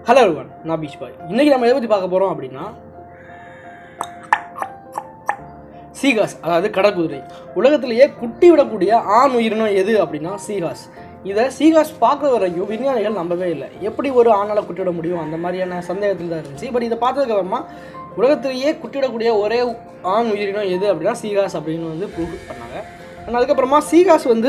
hello everyone நான் beach boy இன்றைக்கி நம்ம எதை பற்றி பார்க்க போகிறோம் அப்படின்னா சீகாஸ் அதாவது கடற்குதிரை உலகத்திலேயே குட்டி விடக்கூடிய ஆண் உயிரினம் எது அப்படின்னா சீகாஸ் இதை சீகாஸ் பார்க்குற வரைக்கும் விஞ்ஞானிகள் நம்பவே இல்லை எப்படி ஒரு ஆணால் குட்டி விட முடியும் அந்த மாதிரியான சந்தேகத்தில் தான் இருந்துச்சு பட் இதை பார்த்ததுக்கு அப்புறமா உலகத்திலேயே குட்டி விடக்கூடிய ஒரே ஆண் உயிரினம் எது அப்படின்னா சீகாஸ் அப்படின்னு வந்து ப்ரூவ் பண்ணாங்க ஆனால் அதுக்கப்புறமா சீகாஸ் வந்து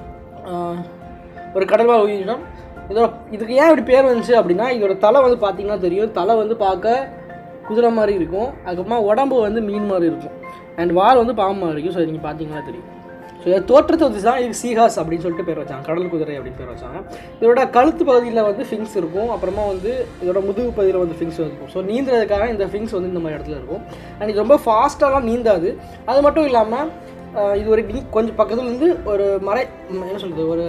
ஆஹ், ஒரு கடல்வாழ் உயிரினம் இதோட இதுக்கு ஏன் இப்படி பேர் வந்துச்சு அப்படின்னா இதோட தலை வந்து பார்த்தீங்கன்னா தெரியும் தலை வந்து பார்க்க குதிரை மாதிரி இருக்கும் அதுக்கப்புறமா உடம்பு வந்து மீன் மாதிரி இருக்கும் அண்ட் வால் வந்து பாம்பு மாதிரி இருக்கும் ஸோ நீங்கள் பார்த்தீங்கன்னா தெரியும் ஸோ இதை தோற்றத்தை வச்சு தான் இதுக்கு சீகாஸ் அப்படின்னு சொல்லிட்டு பேர் வச்சாங்க கடல் குதிரை அப்படின்னு பேர் வச்சாங்க இதோட கழுத்து பகுதியில் வந்து ஃபிங்ஸ் இருக்கும் அப்புறமா வந்து இதோட முதுகு பகுதியில் வந்து ஃபிங்ஸ் இருக்கும் ஸோ நீந்துறதுக்காக இந்த ஃபிங்ஸ் வந்து இந்த மாதிரி இடத்துல இருக்கும் அண்ட் இது ரொம்ப ஃபாஸ்ட்டாலாம் நீந்தாது அது மட்டும் இல்லாமல் இது ஒரு டி- கொஞ்சம் பக்கத்துல இருந்து ஒரு மலை ம், என்ன சொல்கிறது ஒரு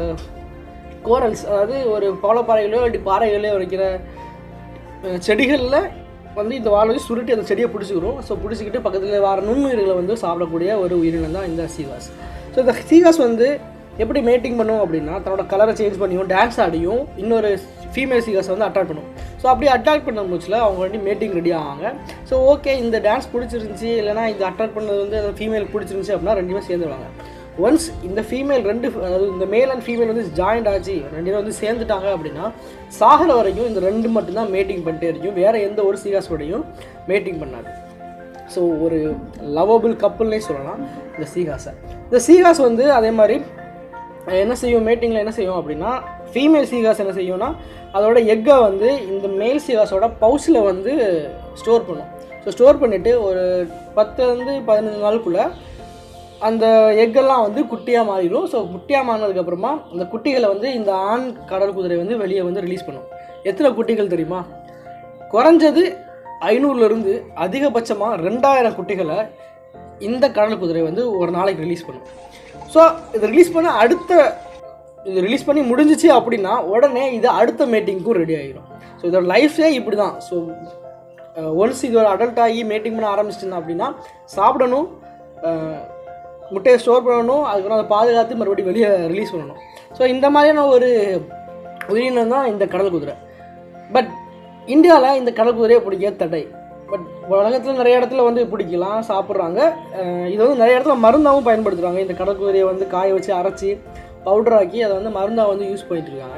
கோரல்ஸ் அதாவது ஒரு பவளப்பாறைகளோ இல்லாட்டி பாறைகளோ வைக்கிற அஹ், செடிகளில் வந்து இந்த வாழை வச்சு சுருட்டி அந்த செடியை பிடிச்சிக்கிறோம் ஸோ பிடிச்சிக்கிட்டு பக்கத்தில் வர நுண்ணுயிர்களை வந்து சாப்பிடக்கூடிய ஒரு உயிரினம் தான் இந்த சீகாஸ் ஸோ இந்த சீகாஸ் வந்து எப்படி மேட்டிங் பண்ணும் அப்படின்னா தன்னோட கலரை சேஞ்ச் பண்ணியும் டான்ஸ் ஆடியும் இன்னொரு ஃபீமேல் சீகாஸ் வந்து அட்ராக்ட் பண்ணும் ஸோ அப்படி அட்ராக்ட் பண்ண முச்சில் அவங்க வந்து மேட்டிங் ரெடி ஆவாங்க ஸோ ஓகே இந்த டான்ஸ் பிடிச்சிருந்துச்சி இல்லைனா இந்த அட்ராக்ட் பண்ணது வந்து அந்த ஃபீமேல் பிடிச்சிருந்துச்சி அப்படின்னா ரெண்டுமே சேர்ந்துருவாங்க ஒன்ஸ் இந்த ஃபீமேல் ரெண்டு அதாவது இந்த மேல் அண்ட் ஃபீமேல் வந்து ஜாயிண்ட் ஆச்சு ரெண்டு பேரும் வந்து சேர்ந்துட்டாங்க அப்படின்னா சாகிற வரைக்கும் இந்த ரெண்டு மட்டும்தான் மேட்டிங் பண்ணிட்டே இருக்கும் வேற எந்த ஒரு சீகாஸோடையும் மேட்டிங் பண்ணாது ஸோ ஒரு லவபிள் கப்புள்னே சொல்லலாம் இந்த சீகாஸை இந்த சீகாஸ் வந்து அதே மாதிரி என்ன செய்யும் மேட்டிங்கில் என்ன செய்யும் அப்படின்னா ஃபீமேல் சீகாஸ் என்ன செய்யும்னா அதோட எக்கை வந்து இந்த மேல் சீகாஸோட பவுச்சில் வந்து ஸ்டோர் பண்ணும் ஸோ ஸ்டோர் பண்ணிவிட்டு ஒரு பத்துலேருந்து பதினஞ்சு நாளுக்குள்ளே அந்த எக்கெல்லாம் வந்து குட்டியாக மாறிடும் ஸோ குட்டியாக மாறினதுக்கப்புறமா அந்த குட்டிகளை வந்து இந்த ஆண் கடல் குதிரை வந்து வெளியே வந்து ரிலீஸ் பண்ணும் எத்தனை குட்டிகள் தெரியுமா குறைஞ்சது ஐநூறுலேருந்து அதிகபட்சமாக ரெண்டாயிரம் குட்டிகளை இந்த கடல் குதிரை வந்து ஒரு நாளைக்கு ரிலீஸ் பண்ணும் ஸோ இது ரிலீஸ் பண்ண அடுத்த இது ரிலீஸ் பண்ணி முடிஞ்சிச்சு அப்படின்னா உடனே இது அடுத்த மேட்டிங்க்கும் ரெடி ஆகிடும் ஸோ இதோட லைஃபே இப்படி தான் ஸோ ஒன்ஸ் இது ஒரு அடல்ட் ஆகி மேட்டிங் பண்ண ஆரம்பிச்சிட்டுனா அப்படின்னா சாப்பிடணும் அஹ், முட்டையை ஸ்டோர் பண்ணணும் அதுக்கப்புறம் அதை பாதுகாத்து மறுபடியும் வெளியே ரிலீஸ் பண்ணணும் ஸோ இந்த மாதிரியான ஒரு உயிரினம் தான் இந்த கடல் குதிரை பட் இந்தியாவில் இந்த கடல் குதிரையை பிடிக்க தடை பட் உலகத்தில் நிறைய இடத்துல வந்து பிடிக்கலாம் சாப்பிட்றாங்க அஹ் இது வந்து நிறைய இடத்துல மருந்தாகவும் பயன்படுத்துகிறாங்க இந்த கடல் குதிரையை வந்து காய வச்சு அரைச்சி பவுடர் ஆக்கி அதை வந்து மருந்தாக வந்து யூஸ் பண்ணிட்டு இருக்காங்க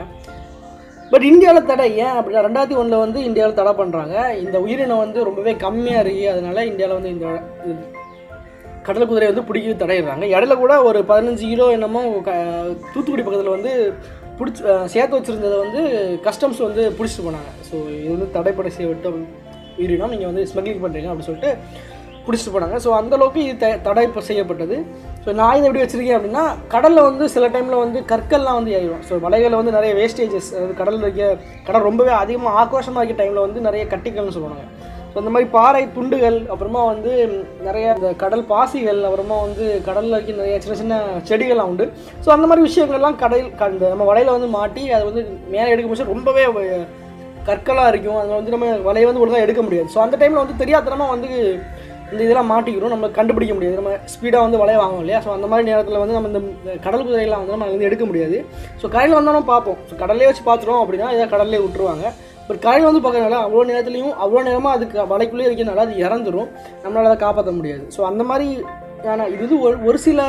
பட் இந்தியாவில் தடை ஏன் அப்படின்னா ரெண்டாயிரத்தி ஒன்றில் வந்து இந்தியாவில் தடை பண்ணுறாங்க இந்த உயிரினம் வந்து ரொம்பவே கம்மியாக இருக்கு அதனால இந்தியாவில் வந்து இந்த இது கடல் குதிரை வந்து பிடிக்க தடையிடுறாங்க இடையில கூட ஒரு பதினஞ்சு கிலோ என்னமோ க தூத்துக்குடி பக்கத்தில் வந்து பிடிச்சி அஹ் சேர்த்து வச்சுருந்ததை வந்து கஸ்டம்ஸ் வந்து பிடிச்சிட்டு போனாங்க ஸோ இது வந்து தடைப்பட செய்யப்பட்ட உயிரினம் நீங்கள் வந்து ஸ்மக்லிங் பண்ணுறீங்க அப்படின்னு சொல்லிட்டு பிடிச்சிட்டு போனாங்க ஸோ அந்தளவுக்கு இது த தடை இப்ப செய்யப்பட்டது ஸோ நான் இதை எப்படி வச்சுருக்கேன் அப்படின்னா கடலில் வந்து சில டைமில் வந்து கற்கள்லாம் வந்து ஏறிடும் ஸோ மலைகளில் வந்து நிறைய வேஸ்டேஜஸ் அதாவது கடலில் இருக்க கடல் ரொம்பவே அதிகமாக ஆக்ரோஷமாக இருக்க டைமில் வந்து நிறைய கட்டிகள்னு சொல்லுவாங்க ஸோ இந்த மாதிரி பாறை துண்டுகள் அப்புறமா வந்து நிறைய இந்த கடல் பாசிகள் அப்புறமா வந்து கடலில் இருக்க நிறைய சின்ன சின்ன செடிகள்லாம் உண்டு ஸோ அந்த மாதிரி விஷயங்கள்லாம் கடல் க- இந்த நம்ம வலையில் வந்து மாட்டி அதை வந்து மேலே எடுக்க முடிச்சு ரொம்பவே வ- கற்களாக இருக்கும் அதில் வந்து நம்ம வலையை வந்து ஒழுங்காக எடுக்க முடியாது ஸோ அந்த டைமில் வந்து தெரியாதனமாக வந்து இந்த இதெல்லாம் மாட்டிக்கிறோம் நம்ம கண்டுபிடிக்க முடியாது நம்ம ஸ்பீடாக வந்து வலைய வாங்குவோம் இல்லையா ஸோ அந்த மாதிரி நேரத்தில் வந்து நம்ம இந்த கடல் குதிரையெல்லாம் வந்து நம்ம வந்து எடுக்க முடியாது ஸோ கரையில் வந்தாலும் பார்ப்போம் ஸோ கடல்லே வச்சு பார்த்துட்டோம் அப்படின்னா இதை கடல்லே விட்டுருவாங்க பட் கரையில் வந்து பார்க்கறதுனால அவ்வளோ நேரத்துலையும் அவ்வளோ நேரமாக அதுக்கு வலைக்குள்ளே இருக்கிறனால அது இறந்துரும் நம்மளால் அதை காப்பாற்ற முடியாது ஸோ அந்த மாதிரி ஆனா இது வந்து ஒரு ஒரு சில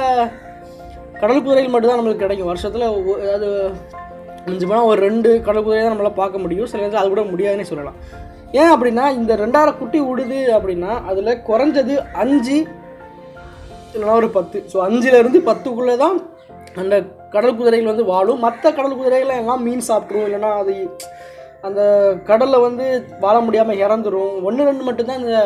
கடல் குதிரைகள் மட்டும்தான் நம்மளுக்கு கிடைக்கும் வருஷத்தில் அதாவது மிஞ்சி போனால் ஒரு ரெண்டு கடல் குதிரை தான் நம்மளால் பார்க்க முடியும் சில நேரத்தில் அது கூட முடியாதுன்னே சொல்லலாம் ஏன் அப்படின்னா இந்த ரெண்டாயிரம் குட்டி விடுது அப்படின்னா அதில் குறைஞ்சது அஞ்சு இல்லைனா ஒரு பத்து ஸோ அஞ்சுலேருந்து பத்துக்குள்ளே தான் அந்த கடல் குதிரைகள் வந்து வாழும் மற்ற கடல் குதிரைகள் எல்லாம் மீன் சாப்பிட்ரும் இல்லைன்னா அது அந்த கடலில் வந்து வாழ முடியாமல் இறந்துரும் ஒன்று ரெண்டு மட்டும்தான் இந்த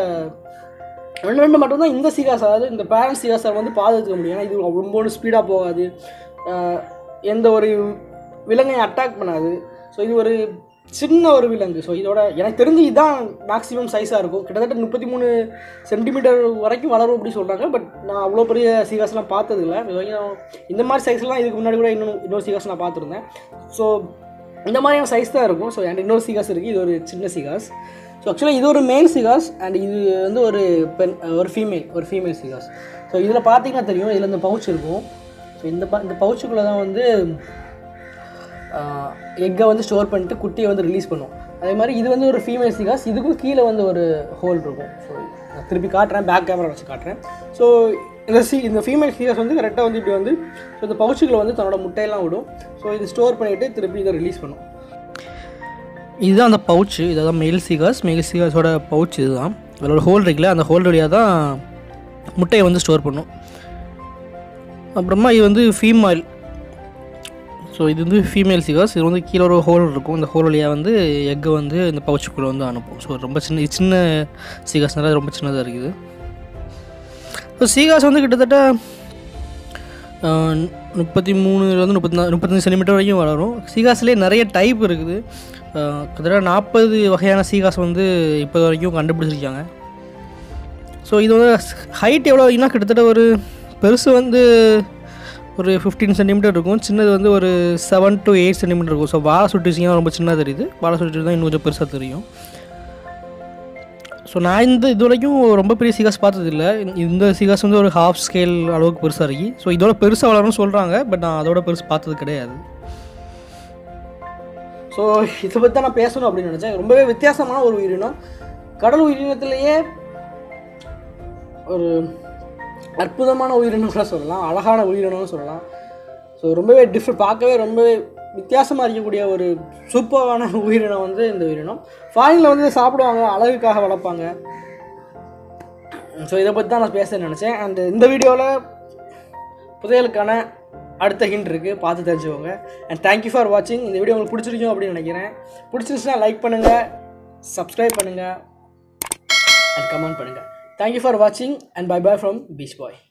ஒன்று ரெண்டு மட்டும்தான் இந்த சீகாஸ் அதாவது இந்த பேரண்ட் சீகாஸை வந்து பாதுகாத்துக்க முடியும் ஏன்னா இது ரொம்ப ஸ்பீடாக போகாது ஆஹ் எந்த ஒரு விலங்கையும் அட்டாக் பண்ணாது ஸோ இது ஒரு சின்ன ஒரு விலங்கு ஸோ இதோட எனக்கு தெரிஞ்சு இதுதான் மேக்ஸிமம் சைஸாக இருக்கும் கிட்டத்தட்ட முப்பத்தி மூணு சென்டிமீட்டர் வரைக்கும் வளரும் அப்படி சொல்கிறாங்க பட் நான் அவ்வளோ பெரிய சீகாஸ்லாம் பார்த்ததில்ல இது வரைக்கும் நான் இந்த மாதிரி சைஸ்லாம் இதுக்கு முன்னாடி கூட இன்னும் இன்னொரு சீகாஸ் நான் பார்த்துருந்தேன் ஸோ இந்த மாதிரியான சைஸ் தான் இருக்கும் ஸோ என்கிட்ட இன்னொரு சீகாஸ் இருக்குது இது ஒரு சின்ன சீகாஸ் ஸோ ஆக்சுவலாக இது ஒரு மேல் சிகாஸ் அண்ட் இது வந்து ஒரு பெண் ஒரு ஃபீமேல் ஒரு ஃபீமேல் சிகாஸ் ஸோ இதில் பார்த்தீங்கன்னா தெரியும் இதில் இந்த பவுச் இருக்கும் ஸோ இந்த ப இந்த பவுச்சுக்குள்ளே தான் வந்து எக்கை வந்து ஸ்டோர் பண்ணிட்டு குட்டியை வந்து ரிலீஸ் பண்ணும் அதே மாதிரி இது வந்து ஒரு ஃபீமேல் சீகாஸ் இதுக்கும் கீழே வந்து ஒரு ஹோல் இருக்கும் ஸோ நான் திருப்பி காட்டுறேன் பேக் கேமரா வச்சு காட்டுறேன் ஸோ இந்த சி இந்த ஃபீமேல் சீகாஸ் வந்து கரெக்டாக வந்து இப்படி வந்து ஸோ இந்த பவுச்சுகளை வந்து தன்னோட முட்டையெல்லாம் விடும் ஸோ இது ஸ்டோர் பண்ணிவிட்டு திருப்பி இதை ரிலீஸ் பண்ணும் இதுதான் அந்த பவுச்சு இதான் மெயில் சீகாஸ் மெயில் சீகாஸோட பவுச் இதுதான் அதோட ஹோல் இருக்குல்ல அந்த ஹோல் வழியாக தான் முட்டையை வந்து ஸ்டோர் பண்ணும் அப்புறமா இது வந்து ஃபீமேல் ஸோ இது வந்து ஃபீமேல் சிகாஸ் இது வந்து கீழே ஒரு ஹோல் இருக்கும் இந்த ஹோல் வழியாக வந்து எக்கை வந்து இந்த பவுச்சுக்குள்ளே வந்து அனுப்பும் ஸோ ரொம்ப சின்ன இது சின்ன சீகாஸ்னால ரொம்ப சின்னதாக இருக்குது ஸோ சீகாஸ் வந்து கிட்டத்தட்ட ஆஹ், முப்பத்தி மூணுலேருந்து முப்பத்தி நாலு முப்பத்தஞ்சு சென்டிமீட்டர் வரைக்கும் வளரும் சீகாஸ்லேயே நிறைய டைப் இருக்குது ஆஹ், கிட்டத்தட்ட நாற்பது வகையான சீகாஸ் வந்து இப்போ வரைக்கும் கண்டுபிடிச்சிருக்காங்க ஸோ இது வந்து ஹைட் எவ்வளோ இருக்குன்னா கிட்டத்தட்ட ஒரு பெருசு வந்து ஒரு ஃபிஃப்டீன் சென்டிமீட்டர் இருக்கும் சின்னது வந்து ஒரு செவன் டு எயிட் சென்டிமீட்டர் இருக்கும் ஸோ வாழை சுட்டிச்சிங்கன்னா ரொம்ப சின்னதாக தெரியுது வாழை சுட்டி தான் இன்னும் கொஞ்சம் பெருசாக தெரியும் ஸோ நான் இந்த இது வரைக்கும் ரொம்ப பெரிய சீகாஸ் பார்த்ததில்ல இந்த சீகாஸ் வந்து ஒரு ஹாஃப் ஸ்கேல் அளவுக்கு பெருசாக இருக்கு ஸோ இதோட பெருசாக வளரும்னு சொல்கிறாங்க பட் நான் அதோட பெருசு பார்த்தது கிடையாது ஸோ இதை பற்றி தான் நான் பேசணும் அப்படின்னு நினச்சேன் ரொம்பவே வித்தியாசமான ஒரு உயிரினம் கடல் உயிரினத்திலேயே ஒரு அற்புதமான உயிரினம் கூட சொல்லலாம் அழகான உயிரினம்னு சொல்லலாம் ஸோ ரொம்பவே டிஃப்ரெண்ட் பார்க்கவே ரொம்பவே வித்தியாசமாக இருக்கக்கூடிய ஒரு சூப்பரான உயிரினம் வந்து இந்த உயிரினம் ஃபாரினில் வந்து இதை சாப்பிடுவாங்க அழகுக்காக வளர்ப்பாங்க ஸோ இதை பற்றி தான் நான் பேச நினச்சேன் அண்ட் இந்த வீடியோவில் புதையலுக்கான அடுத்த ஹிண்ட் இருக்குது பார்த்து தெரிஞ்சுக்கோங்க அண்ட் தேங்க்யூ ஃபார் வாட்சிங் இந்த வீடியோ உங்களுக்கு பிடிச்சிருக்கும் அப்படின்னு நினைக்கிறேன் பிடிச்சிருந்துச்சுன்னா லைக் பண்ணுங்கள் சப்ஸ்கிரைப் பண்ணுங்கள் அண்ட் கமெண்ட் பண்ணுங்கள் தேங்க்யூ ஃபார் வாட்சிங் and bye bye from beach bye